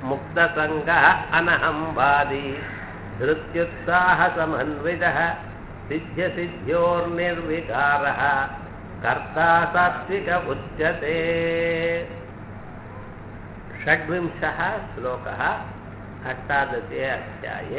मुक्तसङ्गः अनहम्वादी धृत्युत्साहसमन्वितः सिद्ध्यसिद्ध्योर्निर्विकारः कर्ता सात्विक उच्यते षड्विंशः श्लोकः अष्टादशे अध्याये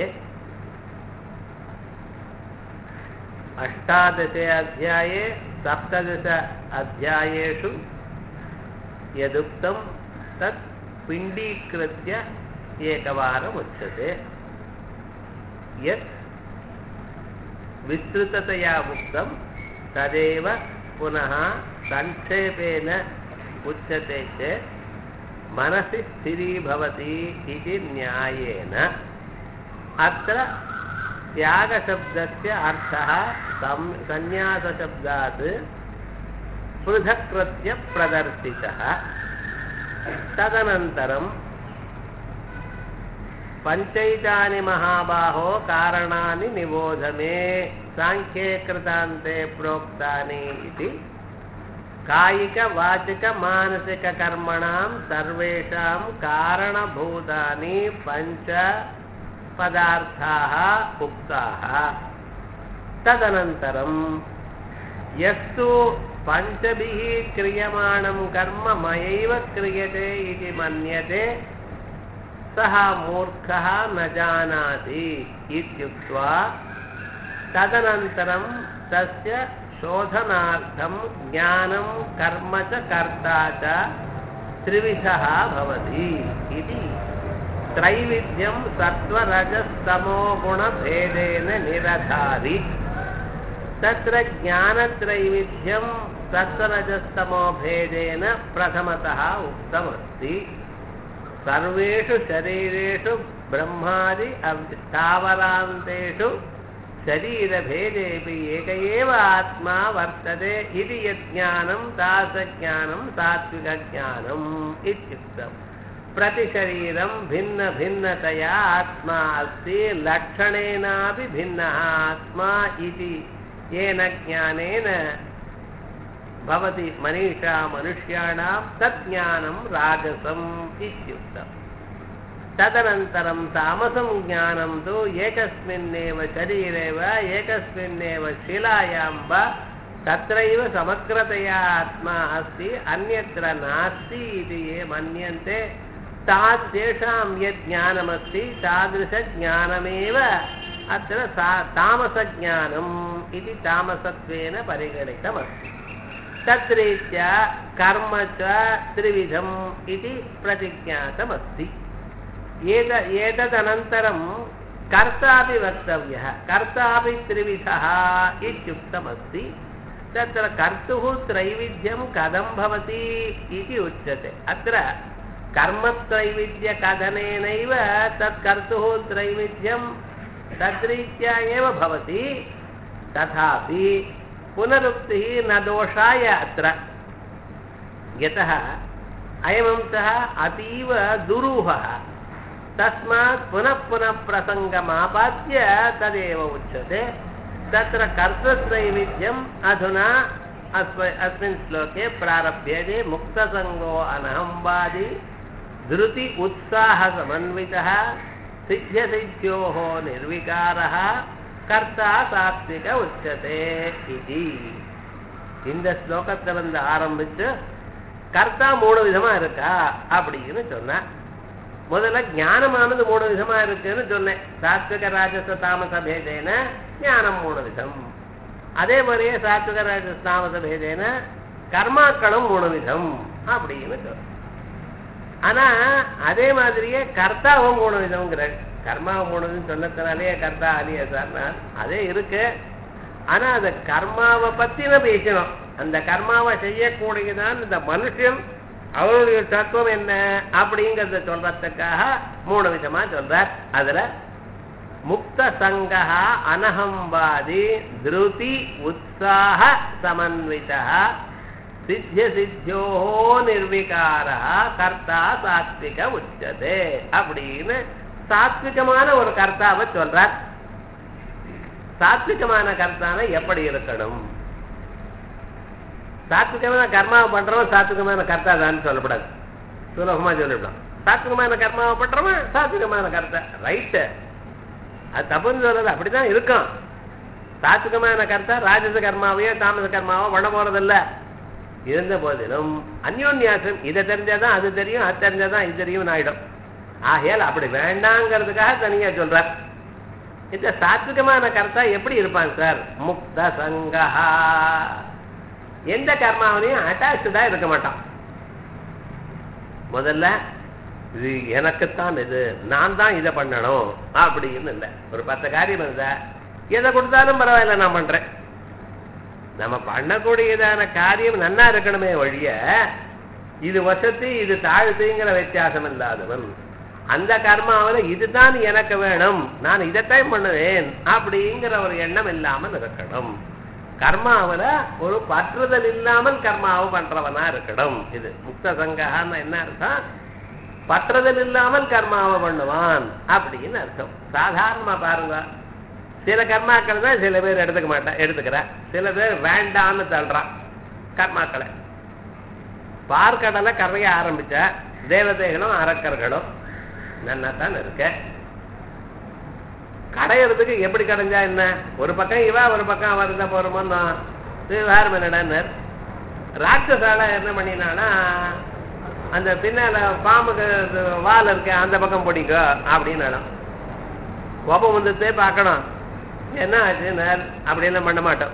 अष्टादशे अध्याये सप्तदश अध्यायेषु यदुक्तं तत् पिण्डीकृत्य एकवारम् उच्यते यत् विस्तृततया उक्तं तदेव पुनः संक्षेपेण उच्यते चेत् मनसि स्थिरीभवति इति न्यायेन अत्र त्यागशब्दस्य अर्थः सं सन्न्यासशब्दात् पृथक्कृत्य प्रदर्शितः तदनन्तरं पञ्चैतानि महाबाहो कारणानि निबोध मे साङ्ख्ये कृतान्ते प्रोक्तानि इति कायिकवाचिकमानसिककर्मणां सर्वेषां कारणभूतानि पञ्च पदार्थाः उक्ताः तदनन्तरं यस्तु पञ्चभिः क्रियमाणं कर्म मयैव क्रियते इति मन्यते सः मूर्खः न जानाति इत्युक्त्वा तदनन्तरं तस्य शोधनार्थं ज्ञानं कर्म च कर्ता च त्रिविधः भवति इति त्रैविध्यं सत्त्वरजस्तमोगुणभेदेन निरधारि तत्र ज्ञानत्रैविध्यं सत्त्वरजस्तमोभेदेन प्रथमतः उक्तमस्ति सर्वेषु शरीरेषु ब्रह्मादि स्थावरान्तेषु शरीरभेदेपि एक एव आत्मा वर्तते इति यज्ञानं तादृशज्ञानं सात्विकज्ञानम् इत्युक्तम् प्रतिशरीरं भिन्नभिन्नतया आत्मा अस्ति लक्षणेनापि भिन्नः आत्मा इति येन ज्ञानेन भवति मनीषा मनुष्याणां तज्ज्ञानं राजसम् इत्युक्तम् तदनन्तरं तामसं ज्ञानं तु एकस्मिन्नेव शरीरे वा एकस्मिन्नेव शिलायां वा तत्रैव समग्रतया आत्मा अस्ति अन्यत्र नास्ति इति ये मन्यन्ते तादृशेषां यत् ज्ञानमस्ति तादृशज्ञानमेव अत्र सा तामसज्ञानम् इति तामसत्वेन परिगणितमस्ति तद्रीत्या कर्म च त्रिविधम् इति प्रतिज्ञातमस्ति एत एतदनन्तरं कर्तापि वक्तव्यः कर्तापि त्रिविधः इत्युक्तमस्ति तत्र कर्तुः त्रैविध्यं कथं भवति इति उच्यते अत्र कर्मत्रैविध्यकथनेनैव तत् कर्तुः त्रैविध्यं तद्रीत्या एव भवति तथापि पुनरुक्तिः न दोषाय अत्र यतः अयमंसः अतीव दुरूहः तस्मात् पुनः पुनः प्रसङ्गमापाद्य तदेव उच्यते तत्र कर्तृत्रैविध्यम् अधुना अस्म अस्मिन् श्लोके प्रारभ्यते मुक्तसङ्गो अनहम्वादि धृति उत्साहसमन्वितः सिद्ध्यसिद्ध्योः निर्विकारः கர்த்தா சாத்விக உச்சதே இது இந்த ஸ்லோகத்துல வந்து ஆரம்பிச்சு கர்த்தா மூணு விதமா இருக்கா அப்படின்னு சொன்ன முதல்ல ஞானமானது மூணு விதமா இருக்குன்னு சொன்னேன் சாத்விக ராஜச தாமச பேதேன ஞானம் மூணு விதம் அதே மாதிரியே சாத்விக ராஜச தாமச பேதேன கர்மாக்களும் மூணு விதம் அப்படின்னு சொன்னேன் ஆனா அதே மாதிரியே கர்த்தாவும் மூணு விதம்ங்கிற கர்மாவை மூணுன்னு சொன்னதுனாலே கர்த்தா அலிய சார்னா அதே இருக்கு ஆனா அந்த கர்மாவை பத்தின பேசணும் அந்த கர்மாவை செய்யக்கூடியதான் இந்த மனுஷன் அவருடைய தத்துவம் என்ன அப்படிங்கறத சொல்றதுக்காக மூணு விதமா சொல்றார் அதுல முக்த சங்கா அனகம்பாதி திருதி உற்சாக சமன்விதா சித்திய சித்தியோ நிர்விகார கர்த்தா சாத்விக உச்சதே அப்படின்னு சாத்விகமான ஒரு கர்த்தாவை சொல்றார் சாத்விகமான கர்த்தான எப்படி இருக்கணும் சாத்விகமான கர்மாவை பண்றவன் சாத்விகமான கர்த்தா தான் சொல்லப்படாது சுலபமா சொல்லிவிடலாம் சாத்விகமான கர்மாவை பண்றவன் சாத்விகமான கர்த்தா ரைட்டு அது தப்புன்னு சொல்லல அப்படிதான் இருக்கும் சாத்விகமான கர்த்தா ராஜச கர்மாவையோ தாமச கர்மாவோ பண்ண போறதில்ல இருந்த போதிலும் அந்யோன்யாசம் இதை தெரிஞ்சாதான் அது தெரியும் அது தெரிஞ்சாதான் இது தெரியும் ஆயிடும் ஆகையால் அப்படி வேண்டாங்கிறதுக்காக தனியா சொல்றார் இந்த சாத்விகமான கர்த்தா எப்படி இருப்பாங்க சார் முக்த சங்கஹா எந்த கர்மாவிலையும் அட்டாச்சா இருக்க மாட்டான் முதல்ல இது எனக்குத்தான் இது நான் தான் இதை பண்ணணும் அப்படின்னு இல்லை ஒரு பத்து காரியம் இருந்தா எதை கொடுத்தாலும் பரவாயில்ல நான் பண்றேன் நம்ம பண்ணக்கூடியதான காரியம் நன்னா இருக்கணுமே ஒழிய இது வசதி இது தாழ்த்துங்கிற வித்தியாசம் இல்லாதவன் அந்த கர்மாவில இதுதான் எனக்கு வேணும் நான் இதைத்தான் பண்ணுவேன் அப்படிங்கிற ஒரு எண்ணம் இல்லாமல் இருக்கணும் கர்மாவில ஒரு பற்றுதல் இல்லாமல் கர்மாவை பண்றவனா இருக்கணும் இது முக்த சங்ககான்னு என்ன அர்த்தம் பற்றுதல் இல்லாமல் கர்மாவை பண்ணுவான் அப்படின்னு அர்த்தம் சாதாரணமா பாருங்க சில கர்மாக்கள் தான் சில பேர் எடுத்துக்க மாட்டான் எடுத்துக்கிற சில பேர் வேண்டான்னு தள்ளுறான் கர்மாக்களை பார்க்கடலை கரைய ஆரம்பிச்ச தேவதைகளும் அரக்கர்களும் நன்னா தான் இருக்க கடையிறதுக்கு எப்படி கடைஞ்சா என்ன ஒரு பக்கம் இவா ஒரு பக்கம் அவ இருந்தா போறோமோ விவகாரம் என்னடான்னு ராட்சசால என்ன பண்ணினானா அந்த பின்னால பாம்புக்கு இது வால் இருக்க அந்த பக்கம் பிடிக்கோ அப்படின்னு கோபம் வந்துட்டே பார்க்கணும் என்ன ஆச்சு அப்படியெல்லாம் பண்ண மாட்டோம்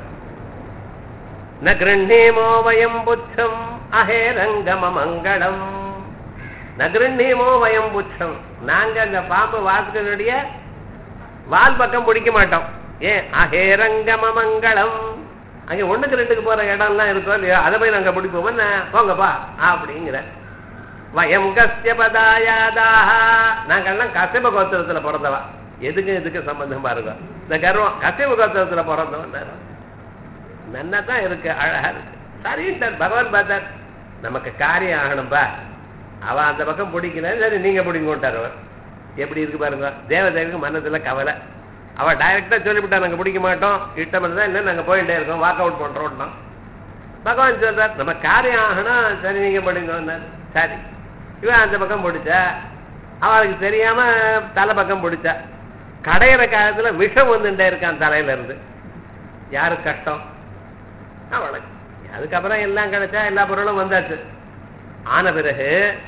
ந கிருண்ணீமோ வயம் புச்சம் அஹேரங்கம மங்களம் ந கிருண்ணீமோ வயம் புச்சம் நாங்க அந்த பாம்பு வாசுகளுடைய வால் பக்கம் பிடிக்க மாட்டோம் ஏன் அஹேரங்கம மங்களம் அங்க ஒண்ணுக்கு ரெண்டுக்கு போற இடம்லாம் இருக்கோ இல்லையோ அதை போய் நாங்க பிடிப்போம் என்ன போங்கப்பா அப்படிங்கிற வயம் கஸ்ய பதாயாதாக நாங்கெல்லாம் கசிப கோத்திரத்துல பிறந்தவா எதுக்கு எதுக்கு சம்பந்தம் பாருங்க இந்த கர்வம் கசிப கோத்திரத்துல பிறந்தவன் நன்னா தான் இருக்கு அழகா இருக்கு சரி சார் பகவான் பார்த்தார் நமக்கு காரியம் ஆகணும்பா அவ அந்த பக்கம் பிடிக்கல சரி நீங்க பிடிங்கட்டார் அவர் எப்படி இருக்கு பாருங்க தேவதேவிக்கு மனசுல கவலை அவ டைரக்டா சொல்லிவிட்டா நாங்க பிடிக்க மாட்டோம் இஷ்டம் இருந்தா என்ன நாங்க போயிட்டே இருக்கோம் வாக் அவுட் பண்றோம்னா பகவான் சொல்றார் நம்ம காரியம் ஆகணும் சரி நீங்க பிடிங்க சரி இவன் அந்த பக்கம் பிடிச்சா அவளுக்கு தெரியாம தலை பக்கம் பிடிச்சா கடையிற காலத்துல விஷம் வந்துட்டே இருக்கான் தலையில இருந்து யாருக்கு கஷ்டம் அவளுக்கு அதுக்கப்புறம் எல்லாம் கிடைச்சா எல்லா பொருளும் வந்தாச்சு ஆன பிறகு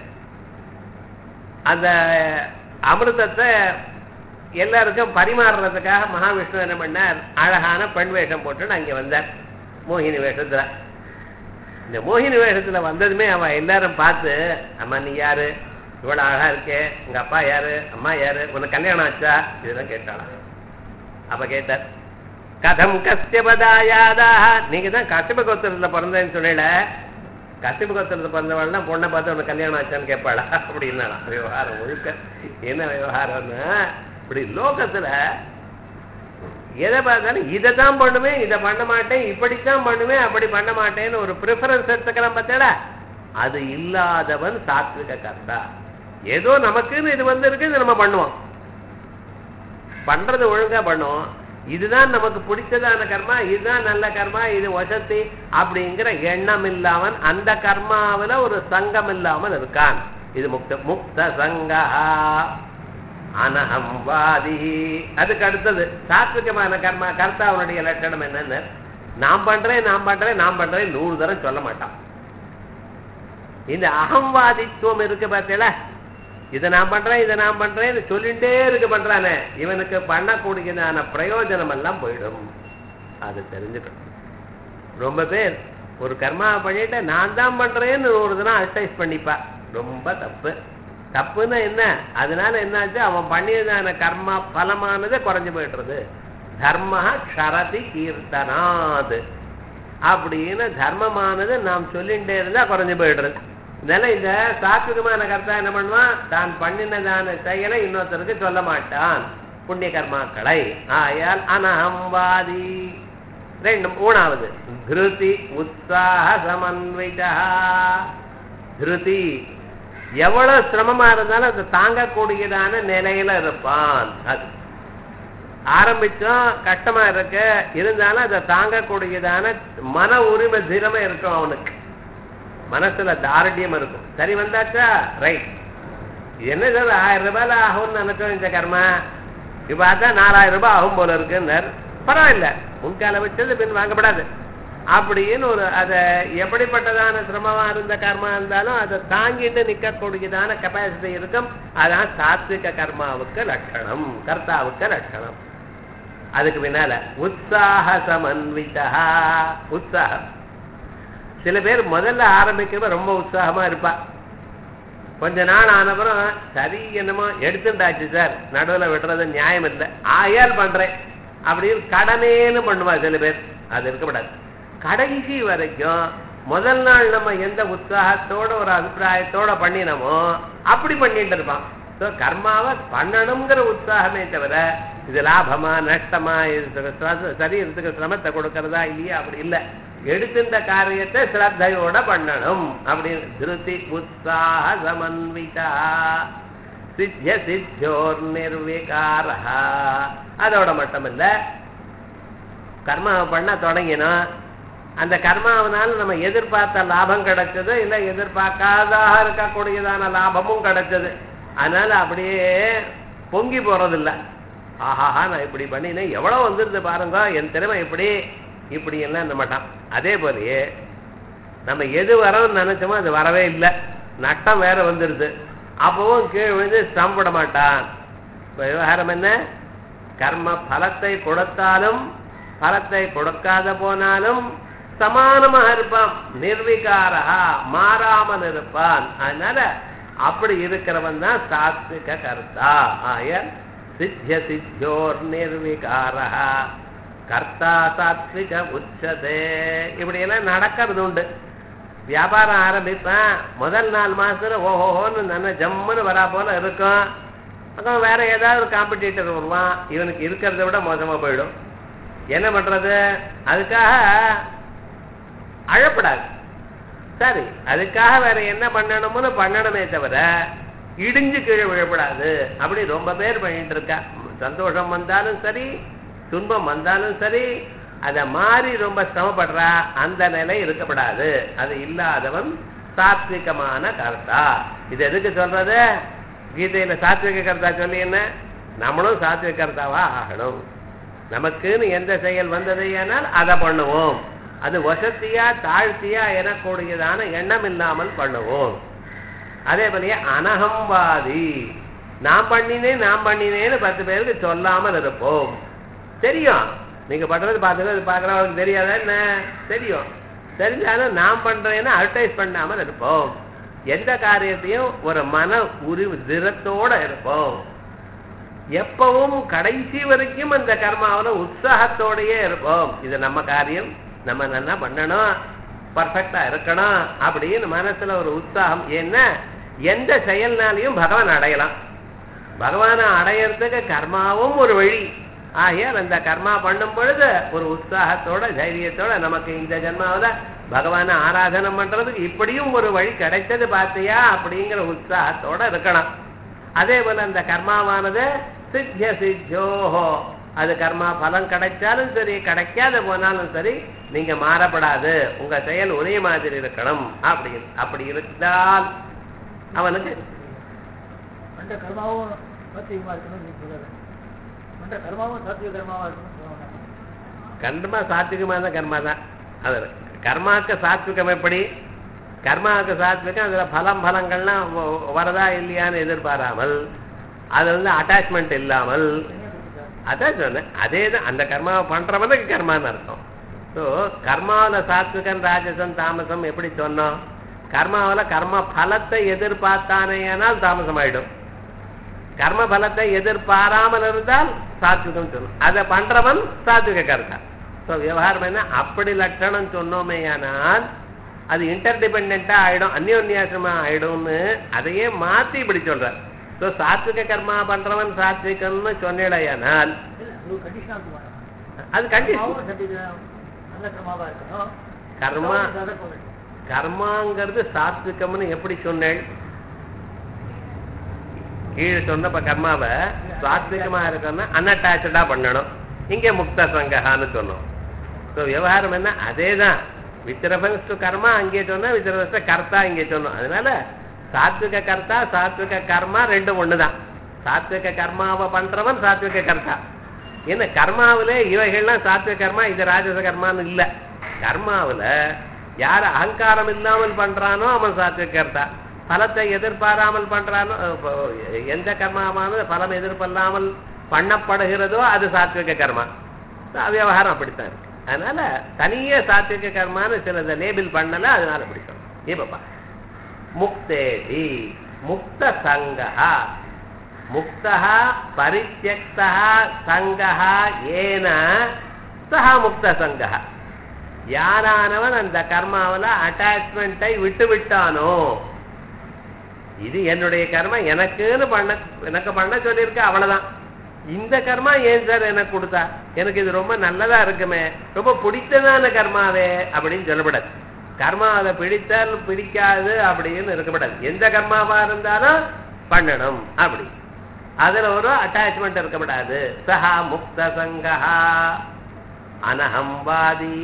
அந்த அமிர்தத்தை எல்லாருக்கும் பரிமாறுறதுக்காக மகாவிஷ்ணு என்ன பண்ணார் அழகான பெண் வேஷம் போட்டு அங்க வந்தார் மோகினி வேஷத்துல இந்த மோகினி வேஷத்துல வந்ததுமே அவன் எல்லாரும் பார்த்து அம்மா நீ யாரு இவ்வளவு அழகா இருக்கே உங்க அப்பா யாரு அம்மா யாரு உனக்கு கல்யாணம் ஆச்சா இதெல்லாம் கேட்டாளா அப்ப கேட்டார் கதம் கஸ்யபதாயாதாக நீங்க தான் கசிப கோத்திரத்துல பிறந்தேன்னு சொல்லல கசிப கோத்திரத்துல பிறந்தவள்னா பொண்ணை பார்த்து உனக்கு கல்யாணம் ஆச்சான்னு கேட்பாளா அப்படின்னா விவகாரம் முழுக்க என்ன விவகாரம்னா இப்படி லோகத்துல எதை பார்த்தாலும் இதை தான் பண்ணுவேன் இதை பண்ண மாட்டேன் இப்படித்தான் பண்ணுவேன் அப்படி பண்ண மாட்டேன்னு ஒரு ப்ரிஃபரன்ஸ் எடுத்துக்கலாம் பார்த்தேடா அது இல்லாதவன் சாத்விக கர்த்தா ஏதோ நமக்குன்னு இது வந்து இருக்கு இதை நம்ம பண்ணுவோம் பண்றது ஒழுங்கா பண்ணுவோம் இதுதான் நமக்கு பிடிச்சதான கர்மா இதுதான் நல்ல கர்மா இது வசதி அப்படிங்கிற எண்ணம் இல்லாமல் அந்த கர்மாவில ஒரு சங்கம் இல்லாமல் இருக்கான் இது முக்த முக்த சங்கா அனஹம்வாதி அதுக்கு அடுத்தது சாத்விகமான கர்மா கர்த்தாவுடைய லட்சணம் என்னன்னு நான் பண்றேன் நான் பண்றேன் நான் பண்றேன் நூறு தரம் சொல்ல மாட்டான் இந்த அகம்வாதித்துவம் இருக்கு பார்த்தீங்களா இதை நான் பண்றேன் இதை நான் பண்றேன் சொல்லிட்டே இருக்கு பண்றானே இவனுக்கு பண்ணக்கூடியதான பிரயோஜனம் எல்லாம் போயிடும் அது தெரிஞ்சுக்கணும் ரொம்ப பேர் ஒரு கர்மா பண்ணிட்டு நான் தான் பண்றேன்னு ஒரு தினம் அட்வைஸ் பண்ணிப்பா ரொம்ப தப்பு தப்புன்னு என்ன அதனால என்னாச்சு அவன் பண்ணியதான கர்மா பலமானது குறைஞ்சு போயிட்டுறது தர்ம க்ஷரதி கீர்த்தனாது அப்படின்னு தர்மமானது நாம் சொல்லிட்டே இருந்தா குறைஞ்சு போயிடுறது இதனால இந்த சாத்விகமான கர்த்தா என்ன பண்ணுவான் தான் பண்ணினதான செயலை இன்னொருத்தருக்கு சொல்ல மாட்டான் புண்ணிய கர்மாக்களை ஆயால் அனஹம்வாதி ரெண்டு மூணாவது திருதி உற்சாக சமன்விதா திருதி எவ்வளவு சிரமமா இருந்தாலும் அதை தாங்கக்கூடியதான நிலையில இருப்பான் அது ஆரம்பிச்சோம் கஷ்டமா இருக்கு இருந்தாலும் அதை தாங்கக்கூடியதான மன உரிமை திறமை இருக்கும் அவனுக்கு மனசுல தாரடியம் இருக்கும் சரி வந்தாச்சா ரைட் என்ன சார் ஆயிரம் ரூபாயில ஆகும்னு நினைச்சோம் இந்த கர்மா இப்ப பார்த்தா நாலாயிரம் ரூபாய் ஆகும் போல இருக்குன்னார் பரவாயில்ல முன்கால வச்சது பின் வாங்கப்படாது அப்படின்னு ஒரு அதை எப்படிப்பட்டதான சிரமமா இருந்த கர்மா இருந்தாலும் அதை தாங்கிட்டு நிக்கக்கூடியதான கெப்பாசிட்டி இருக்கும் அதான் சாத்விக கர்மாவுக்கு லட்சணம் கர்த்தாவுக்கு லட்சணம் அதுக்கு பின்னால உற்சாக சமன்விதா உற்சாகம் சில பேர் முதல்ல ஆரம்பிக்கிறப்ப ரொம்ப உற்சாகமா இருப்பா கொஞ்ச நாள் ஆனப்புறம் சரி என்னமோ எடுத்துட்டாச்சு சார் நடுவில் விடுறது நியாயம் இல்லை ஆயால் பண்றேன் அப்படின்னு கடனேன்னு பண்ணுவா சில பேர் அது இருக்கக்கூடாது கடைசி வரைக்கும் முதல் நாள் நம்ம எந்த உற்சாகத்தோட ஒரு அபிப்பிராயத்தோட பண்ணினோமோ அப்படி பண்ணிட்டு இருப்பான் ஸோ கர்மாவை பண்ணணுங்கிற உற்சாகமே தவிர இது லாபமா நஷ்டமா இது சிர- சரீரத்துக்கு சிரமத்தை கொடுக்கறதா இல்லையா அப்படி இல்லை எடுத்திருந்த காரியத்தை ஸ்ரத்தையோட பண்ணணும் அப்படின்னு திருத்தி உற்சாக சமன்விதா சித்திய சித்தியோர் நிர்விகாரா அதோட மட்டும் இல்ல கர்மாவை பண்ண தொடங்கினோம் அந்த கர்மாவனால நம்ம எதிர்பார்த்த லாபம் கிடைச்சது இல்ல எதிர்பார்க்காதாக இருக்கக்கூடியதான லாபமும் கிடைச்சது அதனால அப்படியே பொங்கி போறதில்ல ஆஹாஹா நான் இப்படி பண்ணினேன் எவ்வளவு வந்துருது பாருங்க என் திறமை இப்படி இப்படி எல்லாம் என்ன மாட்டான் அதே போலயே நம்ம எது வரணும்னு நினைச்சோமோ அது வரவே இல்லை நட்டம் வேற வந்துருது அப்பவும் கீழ் விழுந்து ஸ்தம்பிட மாட்டான் இப்ப விவகாரம் என்ன கர்ம பலத்தை கொடுத்தாலும் பலத்தை கொடுக்காத போனாலும் சமானமாக இருப்பான் நிர்விகாரா மாறாமல் இருப்பான் அதனால அப்படி இருக்கிறவன் தான் சாத்விக கர்த்தா ஆய சித்திய சித்தியோர் நிர்விகாரா கர்த்தா சாத்விக உச்சதே இப்படியெல்லாம் நடக்கிறது உண்டு வியாபாரம் ஆரம்பிப்பேன் முதல் நாலு மாசத்துல ஓஹோன்னு நல்ல ஜம்முன்னு வரா போல இருக்கும் அப்புறம் வேற ஏதாவது ஒரு காம்படிட்டர் வருவான் இவனுக்கு இருக்கிறத விட மோசமா போயிடும் என்ன பண்றது அதுக்காக அழப்படாது சரி அதுக்காக வேற என்ன பண்ணணும்னு பண்ணணுமே தவிர இடிஞ்சு கீழே விழப்படாது அப்படி ரொம்ப பேர் பண்ணிட்டு இருக்கா சந்தோஷம் வந்தாலும் சரி துன்பம் வந்தாலும் சரி அதை மாறி ரொம்ப சிரமப்படுறா அந்த நிலை இருக்கப்படாது அது இல்லாதவன் சாத்விகமான கர்த்தா இது எதுக்கு சொல்றது கீதையில சாத்விக கர்த்தா சொல்லி என்ன நம்மளும் சாத்விக கர்த்தாவா ஆகணும் நமக்குன்னு எந்த செயல் வந்தது ஏனால் அதை பண்ணுவோம் அது வசத்தியா தாழ்த்தியா எனக்கூடியதான எண்ணம் இல்லாமல் பண்ணுவோம் அதே போலயே அனகம்பாதி நான் பண்ணினேன் நான் பண்ணினேன்னு பத்து பேருக்கு சொல்லாமல் இருப்போம் தெரியும் நீங்க பண்றது பார்த்துட்டு அது பார்க்குறவங்களுக்கு தெரியாதா என்ன தெரியும் தெரிஞ்சாலும் நான் பண்றேன்னு அட்வர்டைஸ் பண்ணாமல் இருப்போம் எந்த காரியத்தையும் ஒரு மன உரிவு திறத்தோட இருப்போம் எப்பவும் கடைசி வரைக்கும் அந்த கர்மாவில உற்சாகத்தோடயே இருப்போம் இது நம்ம காரியம் நம்ம நல்லா பண்ணணும் பர்ஃபெக்டா இருக்கணும் அப்படின்னு மனசுல ஒரு உற்சாகம் ஏன்னா எந்த செயல்னாலையும் பகவான் அடையலாம் பகவானை அடையறதுக்கு கர்மாவும் ஒரு வழி ஆகையால் அந்த கர்மா பண்ணும் பொழுது ஒரு உற்சாகத்தோட தைரியத்தோட நமக்கு இந்த ஜென்மாவில பகவானை ஆராதனம் பண்றதுக்கு இப்படியும் ஒரு வழி கிடைச்சது பார்த்தியா அப்படிங்கிற உற்சாகத்தோட இருக்கணும் அதே போல அந்த கர்மாவானது சித்திய சித்தியோஹோ அது கர்மா பலன் கிடைச்சாலும் சரி கிடைக்காத போனாலும் சரி நீங்க மாறப்படாது உங்க செயல் ஒரே மாதிரி இருக்கணும் அப்படி அப்படி இருந்தால் அவனுக்கு பண்ற கர்மாவும் சாத்விகமா இருக்கணும்னு நீங்க சொல்லுங்க பண்ற கர்மாவும் சாத்விக கர்மாவா இருக்கணும்னு சொல்லுவாங்க கர்மா சாத்விகமான கர்மா தான் அது கர்மாக்கு சாத்விகம் எப்படி கர்மாவுக்கு சாத்விகம் அதுல பலம் பலங்கள்லாம் வ- வரதா இல்லையான்னு எதிர்பாராமல் அது வந்து அட்டாச்மெண்ட் இல்லாமல் அதான் சொன்னேன் அதே தான் அந்த கர்மாவை பண்றவனுக்கு கர்மான்னு அர்த்தம் ஸோ கர்மாவில் சாத்விகன் ராஜசன் தாமசம் எப்படி சொன்னோம் கர்மாவில் கர்ம பலத்தை எதிர்பார்த்தானேயானால் தாமசம் ஆயிடும் கர்ம பலத்தை எதிர்பாராமல் இருந்தால் சாத்விகம் சொன்னோம் அதை பண்றவன் சாத்விக கர்த்தா ஸோ விவகாரம் என்ன அப்படி லட்சணம் சொன்னோமேயானால் அது இன்டர்டிபெண்டா ஆயிடும் அந்யோன்யாசமா ஆயிடும்னு அதையே மாத்தி இப்படி சொல்றார் ஸோ சாத்விக கர்மா பண்றவன் சாத்விகன்னு சொன்னேடையானால் இல்ல அது கண்டிஷனா இருக்குமா அது கண்டிஷன் கர்மாவும் சாத்விகம் நல்ல கர்மாவா இருக்கணும் கர்மா அதை சொல்லணும். கர்மாங்கிறது சாத்விகம்னு எப்படி சொன்னேன் கீழே சொன்னப்ப கர்மாவை சாத்விகமா இருக்கணும்னா அன்அட்டாச்சா பண்ணணும் இங்க முக்த சங்ககான்னு சொன்னோம் ஸோ விவகாரம் என்ன அதே தான் வித் ரெஃபரன்ஸ் டு கர்மா அங்கே சொன்னா வித் ரெஃபரன்ஸ் கர்த்தா இங்கே சொன்னோம் அதனால சாத்விக கர்த்தா சாத்விக கர்மா ரெண்டும் ஒண்ணுதான் சாத்விக கர்மாவை பண்றவன் சாத்விக கர்த்தா என்ன கர்மாவில இவைகள்லாம் சாத்விக கர்மா இது ராஜச கர்மான்னு இல்ல கர்மாவுல யார் அகங்காரம் இல்லாமல் பண்றானோ அவன் சாத்விக கர்த்தா பலத்தை எதிர்பாராமல் பண்றானோ இப்போ எந்த கர்மாவானது பலம் எதிர்பாராமல் பண்ணப்படுகிறதோ அது சாத்விக கர்மா விவகாரம் அப்படித்தான் இருக்கு அதனால தனியே சாத்விக கர்மான்னு சிலதை லேபிள் பண்ணல அதனால பிடிக்கும் இப்பப்பா முக்தேதி முக்த சங்கா முக்தா பரித்தியக்தா சங்கா ஏன சஹ முக்த சங்கா யாரானவன் அந்த கர்மாவில் அட்டாச்மெண்ட்டை விட்டு விட்டானோ இது என்னுடைய கர்மா எனக்குன்னு பண்ண எனக்கு பண்ண சொல்லியிருக்க அவ்வளவுதான் இந்த கர்மா ஏன் சார் எனக்கு கொடுத்தா எனக்கு இது ரொம்ப நல்லதா இருக்குமே ரொம்ப பிடித்ததான கர்மாவே அப்படின்னு சொல்லப்படாது கர்மாவை பிடித்தால் பிடிக்காது அப்படின்னு இருக்கக்கூடாது எந்த கர்மாவா இருந்தாலும் பண்ணணும் அப்படி அதுல ஒரு அட்டாச்மெண்ட் இருக்கக்கூடாது சஹா முக்த சங்கா அனஹம்வாதி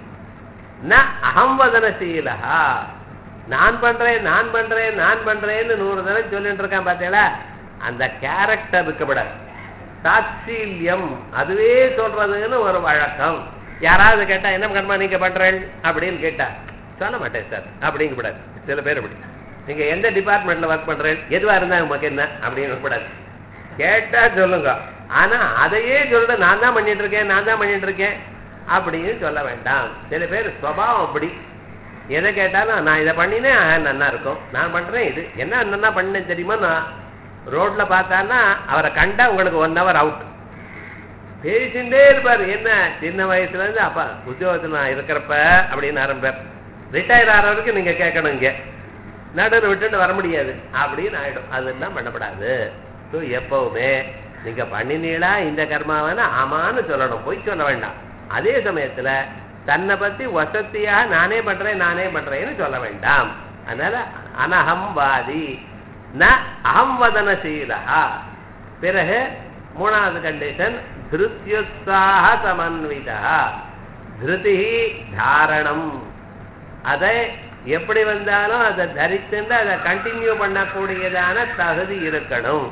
ந அகம்வதனசீலா நான் பண்றேன் நான் பண்றேன் நான் பண்றேன்னு நூறு தடவை சொல்லிட்டு இருக்கான் பார்த்தீங்களா அந்த கேரக்டர் இருக்கப்படாது தாட்சீல்யம் அதுவே சொல்றதுன்னு ஒரு வழக்கம் யாராவது கேட்டா என்ன கர்மா நீங்க பண்றேன் அப்படின்னு கேட்டா சொல்ல மாட்டேன் சார் அப்படிங்கக்கூடாது சில பேர் அப்படி நீங்க எந்த டிபார்ட்மெண்ட்ல ஒர்க் பண்றேன் எதுவா இருந்தா உமக்கு என்ன அப்படின்னு கூடாது கேட்டா சொல்லுங்க ஆனா அதையே சொல்ற நான் தான் பண்ணிட்டு இருக்கேன் நான் தான் பண்ணிட்டு இருக்கேன் அப்படின்னு சொல்ல வேண்டாம் சில பேர் சுவாவம் அப்படி எதை கேட்டாலும் நான் இதை பண்ணினேன் ஆ, நன்னா இருக்கும் நான் பண்றேன் இது என்ன நன்னா பண்ணேன் தெரியுமா நான் ரோட்ல பார்த்தான்னா அவரை கண்டா உங்களுக்கு ஒன் ஹவர் அவுட் பேசிட்டே இருப்பார் என்ன சின்ன வயசுல இருந்து அப்பா உத்தியோகத்துல நான் இருக்கிறப்ப அப்படின்னு ஆரம்பிப்பார் ரிட்டையர் ஆகிற வரைக்கும் நீங்க கேட்கணும் இங்க நடுவில் விட்டுட்டு வர முடியாது அப்படின்னு ஆயிடும் அதெல்லாம் பண்ணப்படாது ஸோ எப்பவுமே நீங்க பண்ணினீங்களா இந்த கர்மாவன ஆமான்னு சொல்லணும் போய் சொல்ல வேண்டாம் அதே சமயத்துல தன்னை பத்தி வசதியாக நானே பண்றேன் நானே பண்றேன்னு சொல்ல வேண்டாம் அதனால அனஹம்வாதி ந அகம்வதனசீலா பிறகு மூணாவது கண்டிஷன் திருத்யுத்சாக சமன்விதா திருதி தாரணம் அதை எப்படி வந்தாலும் அதை தரித்துண்டு அதை கண்டினியூ பண்ணக்கூடியதான தகுதி இருக்கணும்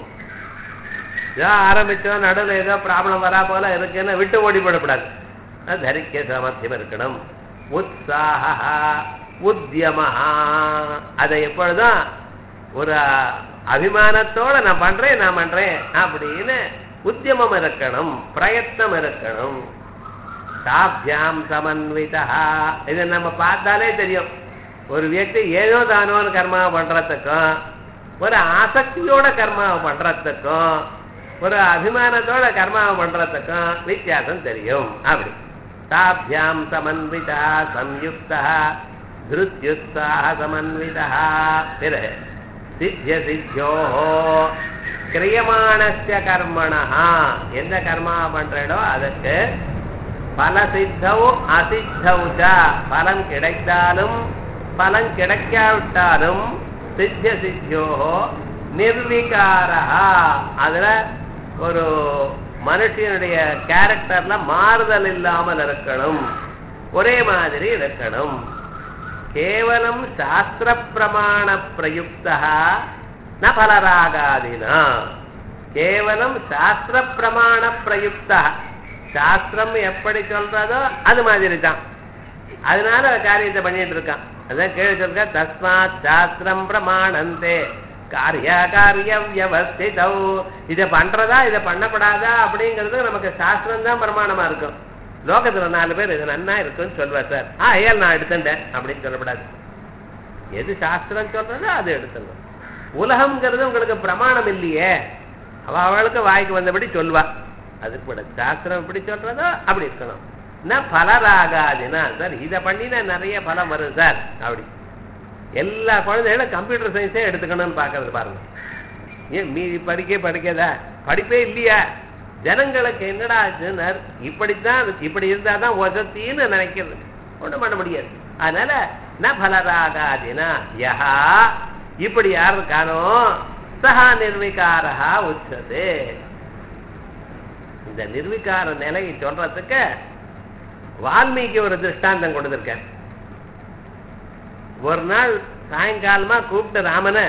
ஏதோ ஆரம்பிச்சோம் நடுவில் ஏதோ ப்ராப்ளம் வரா போல இருக்குன்னு விட்டு ஓடி போடக்கூடாது அது தரிக்க சாமர்த்தியம் இருக்கணும் உற்சாக உத்தியமஹா அதை எப்பொழுதும் ஒரு அபிமானத்தோட நான் பண்றேன் நான் பண்றேன் அப்படின்னு உத்தியமம் இருக்கணும் பிரயத்னம் இருக்கணும் சாபியாம் சமன்விதா இது நம்ம பார்த்தாலே தெரியும் ஒரு வியக்தி ஏதோ தானோன்னு கர்மாவை பண்றதுக்கும் ஒரு ஆசக்தியோட கர்மாவை பண்றதுக்கும் ஒரு அபிமானத்தோட கர்மாவை பண்றதுக்கும் வித்தியாசம் தெரியும் அப்படி தாபியாம் சமன்விதா சம்யுக்தா திருத்யுத்சாக சமன்விதா பிறகு சித்திய சித்தியோ கிரியமானஸ்ய கர்மணா எந்த கர்மா பண்றேனோ அதுக்கு பல சித்தௌ அசித்தௌ ச பலன் கிடைத்தாலும் பலன் கிடைக்காவிட்டாலும் சித்திய சித்தியோ நிர்விகாரா அதுல ஒரு மனுஷனுடைய கேரக்டர்ல மாறுதல் இல்லாமல் இருக்கணும் ஒரே மாதிரி இருக்கணும் கேவலம் சாஸ்திர பிரமாண பிரயுக்தா ந பலராகாதினா கேவலம் சாஸ்திர பிரமாண பிரயுக்தா சாஸ்திரம் எப்படி சொல்றதோ அது மாதிரி தான் அதனால அந்த காரியத்தை பண்ணிட்டு இருக்கான் அதான் கேள்வி சொல்ற தஸ்மாத் சாஸ்திரம் பிரமாணந்தே காரிய காரிய வியவஸ்திதௌ இதை பண்றதா இதை பண்ணப்படாதா அப்படிங்கிறது நமக்கு சாஸ்திரம் தான் பிரமாணமா இருக்கும் லோகத்துல நாலு பேர் இது நன்னா இருக்குன்னு சொல்லுவார் சார் ஆ ஏன் நான் எடுத்துட்டேன் அப்படின்னு சொல்லப்படாது எது சாஸ்திரம் சொல்றதோ அது எடுத்துடணும் உலகம்ங்கிறது உங்களுக்கு பிரமாணம் இல்லையே அவ அவளுக்கு வாய்க்கு வந்தபடி சொல்வா அது கூட சாஸ்திரம் எப்படி சொல்றதோ அப்படி இருக்கணும் என்ன பலராகாதுன்னா சார் இதை பண்ணினா நிறைய பலம் வரும் சார் அப்படி எல்லா குழந்தைகளும் கம்ப்யூட்டர் சயின்ஸே எடுத்துக்கணும்னு பார்க்கறது பாருங்க ஏன் மீதி படிக்க படிக்காதா படிப்பே இல்லையா ஜனங்களுக்கு என்னடா ஆச்சுன்னா இப்படித்தான் இப்படி இருந்தாதான் வசத்தின்னு நினைக்கிறது ஒண்ணும் பண்ண முடியாது அதனால ந பலராகாதினா யஹா இப்படி யார் இருக்கானோ சஹா நிர்விகாரா உச்சது இந்த நிர்விகார நிலையை சொல்றதுக்கு வால்மீகி ஒரு திருஷ்டாந்தம் கொடுத்திருக்கேன் ஒரு நாள் சாயங்காலமா கூப்பிட்டு ராமனை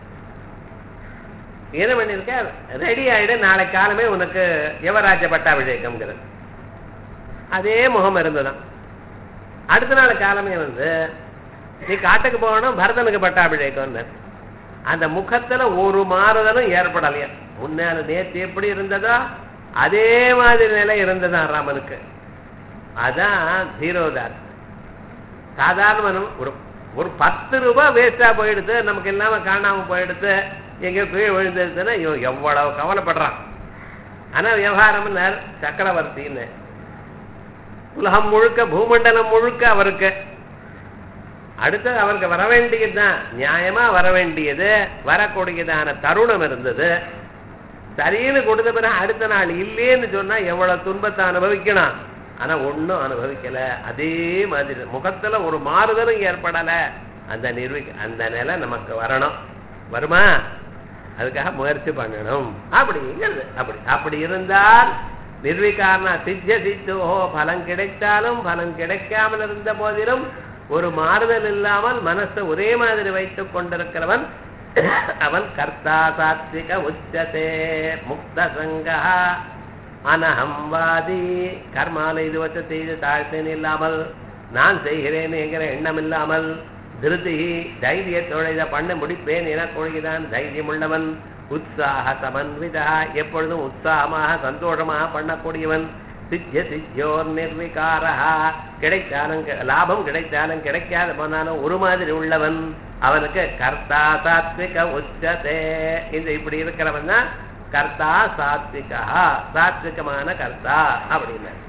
என்ன பண்ணிருக்க ரெடி ஆயிடு நாளை காலமே உனக்கு யுவராஜ பட்டாபிஷேகம்ங்கிறது அதே முகம் இருந்ததுதான் அடுத்த நாள் காலமே வந்து நீ காட்டுக்கு போகணும் பரதனுக்கு பட்டாபிஷேகம் அந்த முகத்துல ஒரு மாறுதலும் ஏற்படலையா முன்னால நேற்று எப்படி இருந்ததோ அதே மாதிரி நிலை இருந்ததான் ராமனுக்கு அதான் தீரோதார் சாதாரண மனம் ஒரு ஒரு பத்து ரூபாய் வேஸ்டா போயிடுது நமக்கு இல்லாம காணாம போயிடுது எங்க போய் விழுந்ததுன்னா இவன் எவ்வளவு கவலைப்படுறான் ஆனா விவகாரம்னார் சக்கரவர்த்தின்னு உலகம் முழுக்க பூமண்டலம் முழுக்க அவருக்கு அடுத்து அவருக்கு வர வேண்டியதுதான் நியாயமா வர வேண்டியது வரக்கூடியதான தருணம் இருந்தது சரின்னு கொடுத்த பிறகு அடுத்த நாள் இல்லேன்னு சொன்னா எவ்வளவு துன்பத்தை அனுபவிக்கணும் ஆனா ஒண்ணும் அனுபவிக்கல அதே மாதிரி முகத்துல ஒரு மாறுதலும் ஏற்படல அந்த நிர்வி அந்த நிலை நமக்கு வரணும் வருமா அதுக்காக முயற்சி பண்ணணும் அப்படிங்கிறது அப்படி அப்படி இருந்தால் நிர்விகாரண சித்திய சித்தோஹோ பலம் கிடைத்தாலும் பலம் கிடைக்காமல் இருந்த போதிலும் ஒரு மாறுதல் இல்லாமல் மனசை ஒரே மாதிரி வைத்துக் கொண்டிருக்கிறவன் அவன் கர்த்தா சாத்விக உச்சதே முக்த சங்கா அனஹம்வாதி கர்மால இது வச்சு செய்து தாழ்த்தேன் இல்லாமல் நான் செய்கிறேன் என்கிற எண்ணம் இல்லாமல் திருதி தைரியத்தோட இதை பண்ண முடிப்பேன் என கொள்கிறான் தைரியம் உள்ளவன் உற்சாக சமன்விதா எப்பொழுதும் உற்சாகமாக சந்தோஷமாக பண்ணக்கூடியவன் சித்திய சித்தியோர் நிர்விகாரா கிடைத்தாலும் கெ- லாபம் கிடைத்தாலும் கிடைக்காத போனாலும் ஒரு மாதிரி உள்ளவன் அவனுக்கு கர்த்தா சாத்விக உச்சதே இந்த இப்படி இருக்கிறவன் தான் கர்த்தா சாத்விகா சாத்விகமான கர்த்தா அப்படின்னு